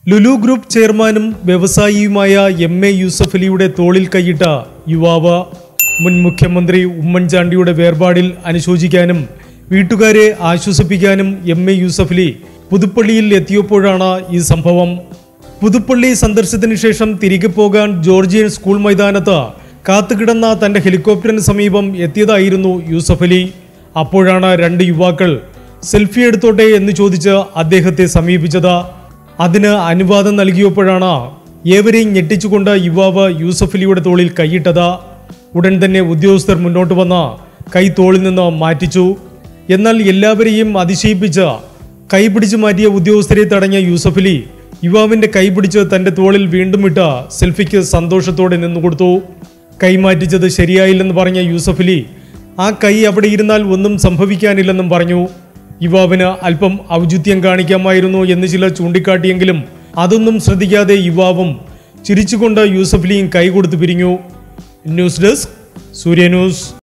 Lulu group ചെയർമാനും വ്യവസായിയുമായ M A Yusuf അലിയുടെ തോളിൽ കൈയിട്ട യുവാവ് മുൻ മുഖ്യമന്ത്രി ഉമ്മൻചാണ്ടിയുടെ വേർപാടിൽ അനുശോചിക്കാനും വീട്ടുകാരെ ആശ്വസിപ്പിക്കാനും എം എ യൂസഫ് അലി പുതുപ്പള്ളിയിൽ എത്തിയപ്പോഴാണ് ഈ സംഭവം പുതുപ്പള്ളി സന്ദർശനത്തിന് ശേഷം തിരികെ പോകാൻ ജോർജിയൻ സ്കൂൾ മൈതാനത്ത് കാത്തുകിടന്ന തന്റെ ഹെലികോപ്റ്ററിന് സമീപം എത്തിയതായിരുന്നു യൂസഫ് അലി അപ്പോഴാണ് രണ്ട് യുവാക്കൾ സെൽഫി എടുത്തോട്ടെ എന്ന് ചോദിച്ച് അദ്ദേഹത്തെ സമീപിച്ചത് അതിന് അനുവാദം നൽകിയപ്പോഴാണ് ഏവരെയും ഞെട്ടിച്ചുകൊണ്ട് യുവാവ് യൂസഫ് അലിയുടെ തോളിൽ കൈയിട്ടത് ഉടൻ തന്നെ ഉദ്യോഗസ്ഥർ മുന്നോട്ട് വന്ന് കൈ തോളിൽ നിന്ന് മാറ്റിച്ചു എന്നാൽ എല്ലാവരെയും അതിശയിപ്പിച്ച് കൈപിടിച്ച് മാറ്റിയ ഉദ്യോഗസ്ഥരെ തടഞ്ഞ യൂസഫ് അലി യുവാവിന്റെ കൈ പിടിച്ച് തന്റെ തോളിൽ വീണ്ടും ഇട്ട് സെൽഫിക്ക് സന്തോഷത്തോടെ നിന്നുകൊടുത്തു കൈമാറ്റിച്ചത് ശരിയായില്ലെന്ന് പറഞ്ഞ യൂസഫ് അലി ആ കൈ അവിടെ ഇരുന്നാൽ ഒന്നും സംഭവിക്കാനില്ലെന്നും പറഞ്ഞു യുവാവിന് അല്പം ഔചിത്യം കാണിക്കാമായിരുന്നു എന്ന് ചിലർ ചൂണ്ടിക്കാട്ടിയെങ്കിലും അതൊന്നും ശ്രദ്ധിക്കാതെ യുവാവും ചിരിച്ചുകൊണ്ട് യൂസഫ് അലിയും കൈ കൊടുത്തു പിരിഞ്ഞു ന്യൂസ് ഡെസ്ക് സൂര്യ ന്യൂസ്